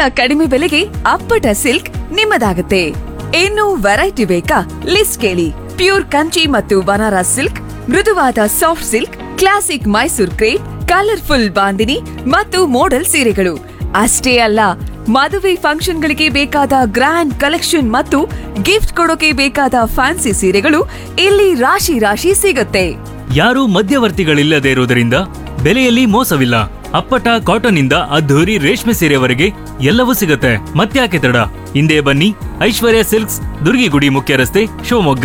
ಕಡಿಮೆ ಬೆಲೆಗೆ ಅಪ್ಪಟ ಸಿಲ್ಕ್ ನಿಮ್ಮದಾಗುತ್ತೆ ಇನ್ನು ವೆರೈಟಿ ಬೇಕಾ ಲಿಸ್ಟ್ ಕೇಳಿ ಪ್ಯೂರ್ ಕಂಚಿ ಮತ್ತು ಬನಾರಸ್ ಸಿಲ್ಕ್ ಮೃದುವಾದ soft silk classic Mysore crepe colourful bandhini ಮತ್ತು ಮೋಡಲ್ ಸೀರೆಗಳು ಅಷ್ಟೇ ಅಲ್ಲ ಮದುವೆ ಫಂಕ್ಷನ್ಗಳಿಗೆ ಬೇಕಾದ ಗ್ರ್ಯಾಂಡ್ ಕಲೆಕ್ಷನ್ ಮತ್ತು ಗಿಫ್ಟ್ ಕೊಡೋಕೆ ಬೇಕಾದ ಫ್ಯಾನ್ಸಿ ಸೀರೆಗಳು ಇಲ್ಲಿ ರಾಶಿ ರಾಶಿ ಸಿಗುತ್ತೆ ಯಾರೂ ಮಧ್ಯವರ್ತಿಗಳಿಲ್ಲದೆ ಇರುವುದರಿಂದ ಬೆಲೆಯಲ್ಲಿ ಮೋಸವಿಲ್ಲ ಅಪ್ಪಟ ಕಾಟನ್ ಇಂದ ಅದ್ಧೂರಿ ರೇಷ್ಮೆ ಸೀರೆವರೆಗೆ ಎಲ್ಲವೂ ಸಿಗುತ್ತೆ ಮತ್ತ್ಯಾಕೆ ತಡ ಹಿಂದೆ ಬನ್ನಿ ಐಶ್ವರ್ಯ ಸಿಲ್ಕ್ಸ್ ದುರ್ಗಿಗುಡಿ ಮುಖ್ಯ ರಸ್ತೆ ಶಿವಮೊಗ್ಗ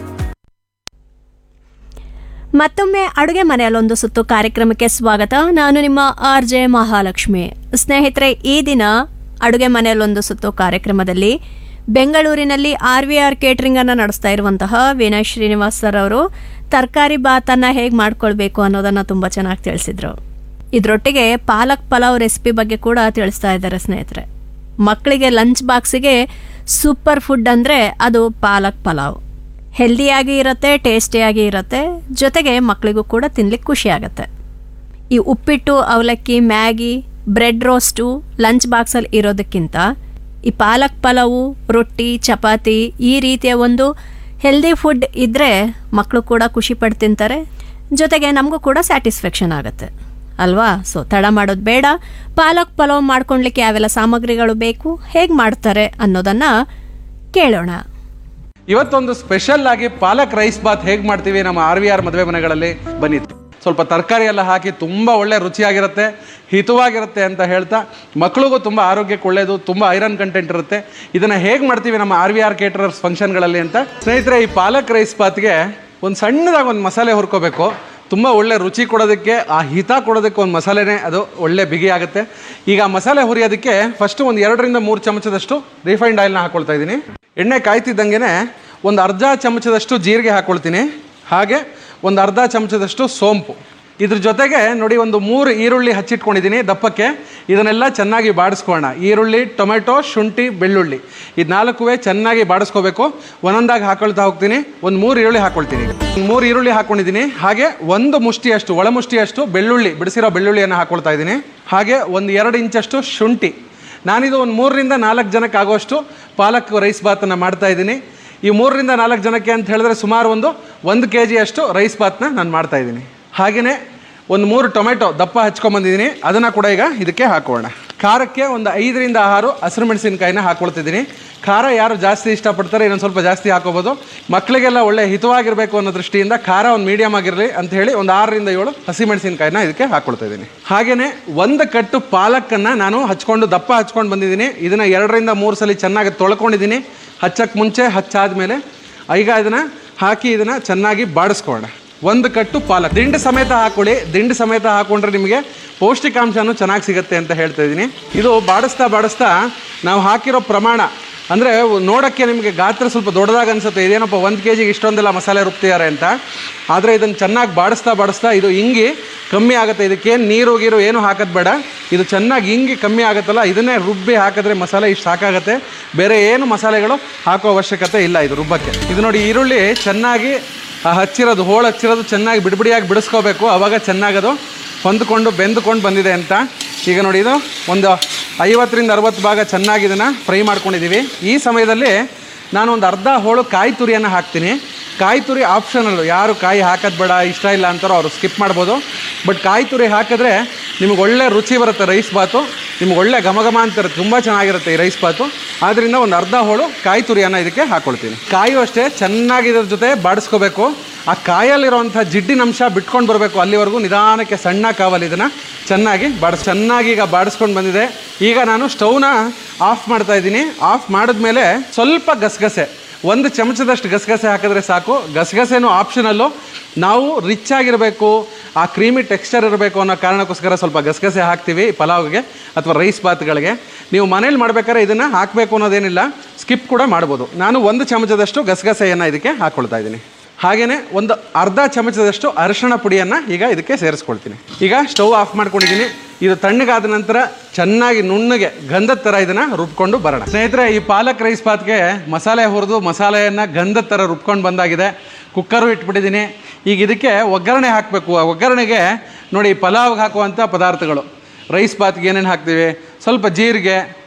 ಮತ್ತೊಮ್ಮೆ ಅಡುಗೆ ಮನೆಯಲ್ಲೊಂದು ಸುತ್ತು ಕಾರ್ಯಕ್ರಮಕ್ಕೆ ಸ್ವಾಗತ ನಾನು ನಿಮ್ಮ ಆರ್ ಜೆ ಮಹಾಲಕ್ಷ್ಮಿ ಸ್ನೇಹಿತರೆ ಈ ದಿನ ಅಡುಗೆ ಮನೆಯಲ್ಲೊಂದು ಸುತ್ತು ಕಾರ್ಯಕ್ರಮದಲ್ಲಿ ಬೆಂಗಳೂರಿನಲ್ಲಿ ಆರ್ ವಿ ಆರ್ ಕೇಟರಿಂಗ್ ಅನ್ನು ನಡೆಸ್ತಾ ಇರುವಂತಹ ವಿನಯ್ ಶ್ರೀನಿವಾಸ್ ಸರ್ ಅವರು ತರಕಾರಿ ಬಾತನ್ನು ಹೇಗೆ ಮಾಡ್ಕೊಳ್ಬೇಕು ಅನ್ನೋದನ್ನು ತುಂಬ ಚೆನ್ನಾಗಿ ತಿಳಿಸಿದ್ರು ಇದರೊಟ್ಟಿಗೆ ಪಾಲಕ್ ಪಲಾವ್ ರೆಸಿಪಿ ಬಗ್ಗೆ ಕೂಡ ತಿಳಿಸ್ತಾ ಇದ್ದಾರೆ ಸ್ನೇಹಿತರೆ ಮಕ್ಕಳಿಗೆ ಲಂಚ್ ಬಾಕ್ಸಿಗೆ ಸೂಪರ್ ಫುಡ್ ಅಂದರೆ ಅದು ಪಾಲಕ್ ಪಲಾವ್ ಹೆಲ್ದಿಯಾಗಿ ಇರುತ್ತೆ ಟೇಸ್ಟಿಯಾಗಿ ಇರುತ್ತೆ ಜೊತೆಗೆ ಮಕ್ಕಳಿಗೂ ಕೂಡ ತಿನ್ಲಿಕ್ಕೆ ಖುಷಿ ಆಗುತ್ತೆ ಈ ಉಪ್ಪಿಟ್ಟು ಅವಲಕ್ಕಿ ಮ್ಯಾಗಿ ಬ್ರೆಡ್ ರೋಸ್ಟು ಲಂಚ್ ಬಾಕ್ಸಲ್ಲಿ ಇರೋದಕ್ಕಿಂತ ಈ ಪಾಲಕ್ ಪಲಾವು ರೊಟ್ಟಿ ಚಪಾತಿ ಈ ರೀತಿಯ ಒಂದು ಹೆಲ್ದಿ ಫುಡ್ ಇದ್ದರೆ ಮಕ್ಕಳು ಕೂಡ ಖುಷಿ ಪಟ್ಟು ತಿಂತಾರೆ ಜೊತೆಗೆ ನಮಗೂ ಕೂಡ ಸ್ಯಾಟಿಸ್ಫ್ಯಾಕ್ಷನ್ ಆಗುತ್ತೆ ಅಲ್ವಾ ಸೊ ತಡ ಮಾಡೋದು ಬೇಡ ಪಾಲಕ್ ಪಲಾವ್ ಮಾಡ್ಕೊಳ್ಲಿಕ್ಕೆ ಯಾವೆಲ್ಲ ಸಾಮಗ್ರಿಗಳು ಬೇಕು ಹೇಗೆ ಮಾಡ್ತಾರೆ ಅನ್ನೋದನ್ನು ಕೇಳೋಣ ಇವತ್ತೊಂದು ಸ್ಪೆಷಲ್ ಆಗಿ ಪಾಲಕ್ ರೈಸ್ ಬಾತ್ ಹೇಗೆ ಮಾಡ್ತೀವಿ ನಮ್ಮ ಆರ್ ವಿ ಆರ್ ಮದುವೆ ಮನೆಗಳಲ್ಲಿ ಬನ್ನಿ ಸ್ವಲ್ಪ ತರಕಾರಿ ಎಲ್ಲ ಹಾಕಿ ತುಂಬ ಒಳ್ಳೆ ರುಚಿಯಾಗಿರುತ್ತೆ ಹಿತವಾಗಿರುತ್ತೆ ಅಂತ ಹೇಳ್ತಾ ಮಕ್ಕಳಿಗೂ ತುಂಬ ಆರೋಗ್ಯಕ್ಕೆ ಒಳ್ಳೆಯದು ತುಂಬ ಐರನ್ ಕಂಟೆಂಟ್ ಇರುತ್ತೆ ಇದನ್ನು ಹೇಗೆ ಮಾಡ್ತೀವಿ ನಮ್ಮ ಆರ್ ವಿ ಆರ್ ಕೇಟರರ್ಸ್ ಫಂಕ್ಷನ್ಗಳಲ್ಲಿ ಅಂತ ಸ್ನೇಹಿತರೆ ಈ ಪಾಲಕ್ ರೈಸ್ ಬಾತ್ಗೆ ಒಂದು ಸಣ್ಣದಾಗಿ ಒಂದು ಮಸಾಲೆ ಹುರ್ಕೋಬೇಕು ತುಂಬ ಒಳ್ಳೆ ರುಚಿ ಕೊಡೋದಕ್ಕೆ ಆ ಹಿತ ಕೊಡೋದಕ್ಕೆ ಒಂದು ಮಸಾಲೆನೇ ಅದು ಒಳ್ಳೆ ಬಿಗಿ ಆಗುತ್ತೆ ಈಗ ಆ ಮಸಾಲೆ ಹುರಿಯೋದಕ್ಕೆ ಫಸ್ಟು ಒಂದು ಎರಡರಿಂದ ಮೂರು ಚಮಚದಷ್ಟು ರಿಫೈನ್ಡ್ ಆಯಿಲ್ನ ಹಾಕ್ಕೊಳ್ತಾ ಇದ್ದೀನಿ ಎಣ್ಣೆ ಕಾಯ್ತಿದ್ದಂಗೆ ಒಂದು ಅರ್ಧ ಚಮಚದಷ್ಟು ಜೀರಿಗೆ ಹಾಕ್ಕೊಳ್ತೀನಿ ಹಾಗೆ ಒಂದು ಅರ್ಧ ಚಮಚದಷ್ಟು ಸೋಂಪು ಇದ್ರ ಜೊತೆಗೆ ನೋಡಿ ಒಂದು ಮೂರು ಈರುಳ್ಳಿ ಹಚ್ಚಿಟ್ಕೊಂಡಿದ್ದೀನಿ ದಪ್ಪಕ್ಕೆ ಇದನ್ನೆಲ್ಲ ಚೆನ್ನಾಗಿ ಬಾಡಿಸ್ಕೋಣ ಈರುಳ್ಳಿ ಟೊಮೆಟೊ ಶುಂಠಿ ಬೆಳ್ಳುಳ್ಳಿ ಇದು ನಾಲ್ಕುವೇ ಚೆನ್ನಾಗಿ ಬಾಡಿಸ್ಕೋಬೇಕು ಒಂದೊಂದಾಗಿ ಹಾಕೊಳ್ತಾ ಹೋಗ್ತೀನಿ ಒಂದು ಮೂರು ಈರುಳ್ಳಿ ಹಾಕೊಳ್ತೀನಿ ಮೂರು ಈರುಳ್ಳಿ ಹಾಕ್ಕೊಂಡಿದ್ದೀನಿ ಹಾಗೆ ಒಂದು ಮುಷ್ಟಿಯಷ್ಟು ಒಳ ಮುಷ್ಟಿಯಷ್ಟು ಬೆಳ್ಳುಳ್ಳಿ ಬಿಡಿಸಿರೋ ಬೆಳ್ಳುಳ್ಳಿಯನ್ನು ಹಾಕ್ಕೊಳ್ತಾ ಇದ್ದೀನಿ ಹಾಗೆ ಒಂದು ಎರಡು ಇಂಚಷ್ಟು ಶುಂಠಿ ನಾನಿದು ಒಂದು ಮೂರರಿಂದ ನಾಲ್ಕು ಜನಕ್ಕೆ ಆಗುವಷ್ಟು ಪಾಲಕ್ ರೈಸ್ ಬಾತನ್ನು ಮಾಡ್ತಾ ಇದ್ದೀನಿ ಈ ಮೂರರಿಂದ ನಾಲ್ಕು ಜನಕ್ಕೆ ಅಂತ ಹೇಳಿದ್ರೆ ಸುಮಾರು ಒಂದು ಒಂದು ಕೆ ಜಿಯಷ್ಟು ರೈಸ್ ಬಾತ್ನ ನಾನು ಮಾಡ್ತಾ ಇದ್ದೀನಿ ಹಾಗೆಯೇ ಒಂದು ಮೂರು ಟೊಮೆಟೊ ದಪ್ಪ ಹಚ್ಕೊಂಬಂದಿದ್ದೀನಿ ಅದನ್ನು ಕೂಡ ಈಗ ಇದಕ್ಕೆ ಹಾಕೋಣ ಖಾರಕ್ಕೆ ಒಂದು ಐದರಿಂದ ಆರು ಹಸಿರು ಮೆಣಸಿನಕಾಯಿನ ಹಾಕ್ಕೊಳ್ತಿದ್ದೀನಿ ಖಾರ ಯಾರು ಜಾಸ್ತಿ ಇಷ್ಟಪಡ್ತಾರೆ ಇನ್ನೊಂದು ಸ್ವಲ್ಪ ಜಾಸ್ತಿ ಹಾಕೋಬೋದು ಮಕ್ಕಳಿಗೆಲ್ಲ ಒಳ್ಳೆ ಹಿತವಾಗಿರಬೇಕು ಅನ್ನೋ ದೃಷ್ಟಿಯಿಂದ ಖಾರ ಒಂದು ಮೀಡಿಯಮ್ ಆಗಿರಲಿ ಅಂತ ಹೇಳಿ ಒಂದು ಆರರಿಂದ ಏಳು ಹಸಿ ಮೆಣಸಿನಕಾಯಿನ ಇದಕ್ಕೆ ಹಾಕ್ಕೊಳ್ತಾ ಇದ್ದೀನಿ ಹಾಗೆಯೇ ಒಂದು ಕಟ್ಟು ಪಾಲಕ್ಕನ್ನು ನಾನು ಹಚ್ಕೊಂಡು ದಪ್ಪ ಹಚ್ಕೊಂಡು ಬಂದಿದ್ದೀನಿ ಇದನ್ನು ಎರಡರಿಂದ ಮೂರು ಸಲ ಚೆನ್ನಾಗಿ ತೊಳ್ಕೊಂಡಿದ್ದೀನಿ ಹಚ್ಚಕ್ಕೆ ಮುಂಚೆ ಹಚ್ಚಾದ್ಮೇಲೆ ಈಗ ಇದನ್ನು ಹಾಕಿ ಇದನ್ನು ಚೆನ್ನಾಗಿ ಬಾಡಿಸ್ಕೊಳ್ಳೋಣ ಒಂದು ಕಟ್ಟು ಪಾಲಕ್ ದಿಂಡು ಸಮೇತ ಹಾಕೊಳ್ಳಿ ದಿಂಡು ಸಮೇತ ಹಾಕೊಂಡ್ರೆ ನಿಮಗೆ ಪೌಷ್ಟಿಕಾಂಶನೂ ಚೆನ್ನಾಗಿ ಸಿಗುತ್ತೆ ಅಂತ ಹೇಳ್ತಾ ಇದ್ದೀನಿ ಇದು ಬಾಡಿಸ್ತಾ ಬಾಡಿಸ್ತಾ ನಾವು ಹಾಕಿರೋ ಪ್ರಮಾಣ ಅಂದರೆ ನೋಡೋಕ್ಕೆ ನಿಮಗೆ ಗಾತ್ರ ಸ್ವಲ್ಪ ದೊಡ್ಡದಾಗಿ ಅನಿಸುತ್ತೆ ಇದೇನಪ್ಪ ಒಂದು ಕೆ ಜಿಗೆ ಇಷ್ಟೊಂದೆಲ್ಲ ಮಸಾಲೆ ರುಬ್ತಿದ್ದಾರೆ ಅಂತ ಆದರೆ ಇದನ್ನು ಚೆನ್ನಾಗಿ ಬಾಡಿಸ್ತಾ ಬಾಡಿಸ್ತಾ ಇದು ಹಿಂಗಿ ಕಮ್ಮಿ ಆಗುತ್ತೆ ಇದಕ್ಕೇನು ನೀರು ಗೀರು ಏನು ಹಾಕೋದು ಬೇಡ ಇದು ಚೆನ್ನಾಗಿ ಹಿಂಗಿ ಕಮ್ಮಿ ಆಗುತ್ತಲ್ಲ ಇದನ್ನೇ ರುಬ್ಬಿ ಹಾಕಿದ್ರೆ ಮಸಾಲೆ ಇಷ್ಟು ಸಾಕಾಗುತ್ತೆ ಬೇರೆ ಏನು ಮಸಾಲೆಗಳು ಹಾಕೋ ಅವಶ್ಯಕತೆ ಇಲ್ಲ ಇದು ರುಬ್ಬಕ್ಕೆ ಇದು ನೋಡಿ ಈರುಳ್ಳಿ ಚೆನ್ನಾಗಿ ಆ ಹಚ್ಚಿರೋದು ಹೋಳು ಹಚ್ಚಿರೋದು ಚೆನ್ನಾಗಿ ಬಿಡಿಬಿಡಿಯಾಗಿ ಬಿಡಿಸ್ಕೋಬೇಕು ಆವಾಗ ಚೆನ್ನಾಗದು ಹೊಂದ್ಕೊಂಡು ಬೆಂದುಕೊಂಡು ಬಂದಿದೆ ಅಂತ ಈಗ ನೋಡಿ ಇದು ಒಂದು ಐವತ್ತರಿಂದ ಅರವತ್ತು ಭಾಗ ಚೆನ್ನಾಗಿ ಇದನ್ನು ಫ್ರೈ ಮಾಡ್ಕೊಂಡಿದ್ದೀವಿ ಈ ಸಮಯದಲ್ಲಿ ನಾನು ಒಂದು ಅರ್ಧ ಹೋಳು ಕಾಯಿ ತುರಿಯನ್ನು ಹಾಕ್ತೀನಿ ಕಾಯಿ ತುರಿ ಆಪ್ಷನಲ್ಲು ಯಾರು ಕಾಯಿ ಹಾಕೋದು ಬೇಡ ಇಷ್ಟ ಇಲ್ಲ ಅಂತಾರೋ ಅವರು ಸ್ಕಿಪ್ ಮಾಡ್ಬೋದು ಬಟ್ ಕಾಯಿ ತುರಿ ಹಾಕಿದ್ರೆ ನಿಮಗೆ ಒಳ್ಳೆ ರುಚಿ ಬರುತ್ತೆ ರೈಸ್ ಬಾತು ನಿಮ್ಗೆ ಒಳ್ಳೆ ಘಮ ಘಮ ಅಂತಿರುತ್ತೆ ತುಂಬ ಚೆನ್ನಾಗಿರುತ್ತೆ ಈ ರೈಸ್ ಬಾತು ಆದ್ದರಿಂದ ಒಂದು ಅರ್ಧ ಹೋಳು ಕಾಯಿ ತುರಿಯನ್ನು ಇದಕ್ಕೆ ಹಾಕ್ಕೊಳ್ತೀನಿ ಕಾಯು ಅಷ್ಟೇ ಚೆನ್ನಾಗಿ ಇದ್ರ ಜೊತೆ ಬಾಡಿಸ್ಕೋಬೇಕು ಆ ಕಾಯಲ್ಲಿರುವಂಥ ಜಿಡ್ಡಿನಂಶ ಬಿಟ್ಕೊಂಡು ಬರಬೇಕು ಅಲ್ಲಿವರೆಗೂ ನಿಧಾನಕ್ಕೆ ಸಣ್ಣ ಕಾವಲ್ಲಿ ಇದನ್ನು ಚೆನ್ನಾಗಿ ಬಾಡಿಸ್ ಚೆನ್ನಾಗಿ ಈಗ ಬಾಡಿಸ್ಕೊಂಡು ಬಂದಿದೆ ಈಗ ನಾನು ಸ್ಟವ್ನ ಆಫ್ ಮಾಡ್ತಾ ಇದ್ದೀನಿ ಆಫ್ ಮಾಡಿದ್ಮೇಲೆ ಸ್ವಲ್ಪ ಗಸಗಸೆ ಒಂದು ಚಮಚದಷ್ಟು ಗಸಗಸೆ ಹಾಕಿದ್ರೆ ಸಾಕು ಗಸಗಸೆನೂ ಆಪ್ಷನಲ್ಲು ನಾವು ರಿಚ್ ಆಗಿರಬೇಕು ಆ ಕ್ರೀಮಿ ಟೆಕ್ಸ್ಚರ್ ಇರಬೇಕು ಅನ್ನೋ ಕಾರಣಕ್ಕೋಸ್ಕರ ಸ್ವಲ್ಪ ಗಸಗಸೆ ಹಾಕ್ತೀವಿ ಪಲಾವ್ಗೆ ಅಥವಾ ರೈಸ್ ಬಾತ್ಗಳಿಗೆ ನೀವು ಮನೇಲಿ ಮಾಡ್ಬೇಕಾದ್ರೆ ಇದನ್ನು ಹಾಕಬೇಕು ಅನ್ನೋದೇನಿಲ್ಲ ಸ್ಕಿಪ್ ಕೂಡ ಮಾಡ್ಬೋದು ನಾನು ಒಂದು ಚಮಚದಷ್ಟು ಗಸಗಸೆಯನ್ನು ಇದಕ್ಕೆ ಹಾಕ್ಕೊಳ್ತಾ ಇದ್ದೀನಿ ಹಾಗೆಯೇ ಒಂದು ಅರ್ಧ ಚಮಚದಷ್ಟು ಅರಿಶಿಣ ಪುಡಿಯನ್ನು ಈಗ ಇದಕ್ಕೆ ಸೇರಿಸ್ಕೊಳ್ತೀನಿ ಈಗ ಸ್ಟವ್ ಆಫ್ ಮಾಡ್ಕೊಂಡಿದ್ದೀನಿ ಇದು ತಣ್ಣಗಾದ ನಂತರ ಚೆನ್ನಾಗಿ ನುಣ್ಣಗೆ ಗಂಧದ ಥರ ಇದನ್ನು ರುಬ್ಕೊಂಡು ಬರೋಣ ಸ್ನೇಹಿತರೆ ಈ ಪಾಲಕ್ ರೈಸ್ ಬಾತ್ಗೆ ಮಸಾಲೆ ಹುರಿದು ಮಸಾಲೆಯನ್ನು ಗಂಧದ ಥರ ರುಬ್ಕೊಂಡು ಬಂದಾಗಿದೆ ಕುಕ್ಕರು ಇಟ್ಬಿಟ್ಟಿದ್ದೀನಿ ಈಗ ಇದಕ್ಕೆ ಒಗ್ಗರಣೆ ಹಾಕಬೇಕು ಆ ಒಗ್ಗರಣೆಗೆ ನೋಡಿ ಪಲಾವ್ಗೆ ಹಾಕುವಂಥ ಪದಾರ್ಥಗಳು ರೈಸ್ ಬಾತ್ಗೆ ಏನೇನು ಹಾಕ್ತೀವಿ ಸ್ವಲ್ಪ ಜೀರಿಗೆ